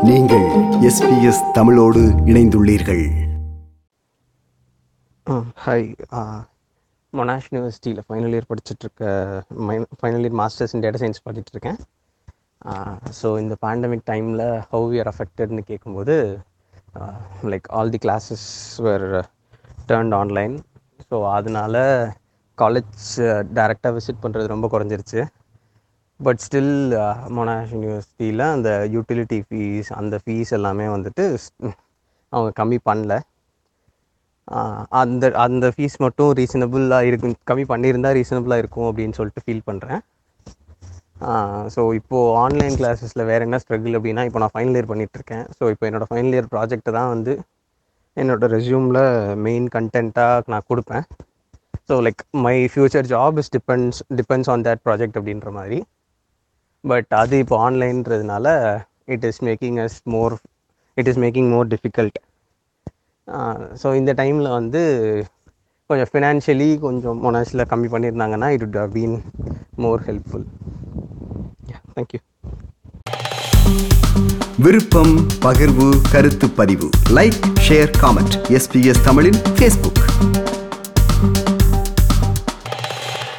நீங்கள் எஸ்பிஎஸ் தமிழோடு இணைந்துள்ளீர்கள் ஹாய் மொனாஷ் யூனிவர்சிட்டியில் ஃபைனல் இயர் படிச்சுட்ருக்க my final year masters in data science படிச்சுட்ருக்கேன் ஸோ இந்த பேண்டமிக் டைமில் ஹவு வி ஆர் அஃபெக்டட்னு கேட்கும்போது like all the classes were turned online so அதனால காலேஜ் டேரெக்டாக விசிட் பண்ணுறது ரொம்ப குறைஞ்சிருச்சு பட் ஸ்டில் மொனாஷ் யூனிவர்சிட்டியில் அந்த யூட்டிலிட்டி ஃபீஸ் அந்த ஃபீஸ் எல்லாமே வந்துட்டு ஸ்- அவங்க கம்மி பண்ணல ஆஹ் அந்த அந்த ஃபீஸ் மட்டும் ரீசனபுளாக இருக்கும் கம்மி பண்ணியிருந்தா ரீசனபுளாக இருக்கும் அப்படின்னு சொல்லிட்டு ஃபீல் பண்ணுறேன் ஸோ இப்போது ஆன்லைன் கிளாஸஸில் வேறு என்ன ஸ்ட்ரகிள் அப்படின்னா இப்போ நான் ஃபைனல் இயர் பண்ணிகிட்ருக்கேன் ஸோ இப்போ என்னோடய ஃபைனல் இயர் ப்ராஜெக்ட் தான் வந்து என்னோடய ரெஸ்யூமில் மெயின் கண்டென்ட்டாக நான் கொடுப்பேன் so like my future job is depends depends on that project அப்படின்ற மாதிரி பட் அது இப்போ ஆன்லைன்றதுனால it is making us more it is making more difficult so இந்த டைமில் வந்து கொஞ்சம் ஃபினான்ஷியலி கொஞ்சம் மொனாஸில் கம்மி பண்ணியிருந்தாங்கன்னா it would have been more helpful thank you விருப்பம் பகிர்வு கருத்து பதிவு லைக் ஷேர் காமெண்ட் எஸ்பிஎஸ் தமிழின் ஃபேஸ்புக்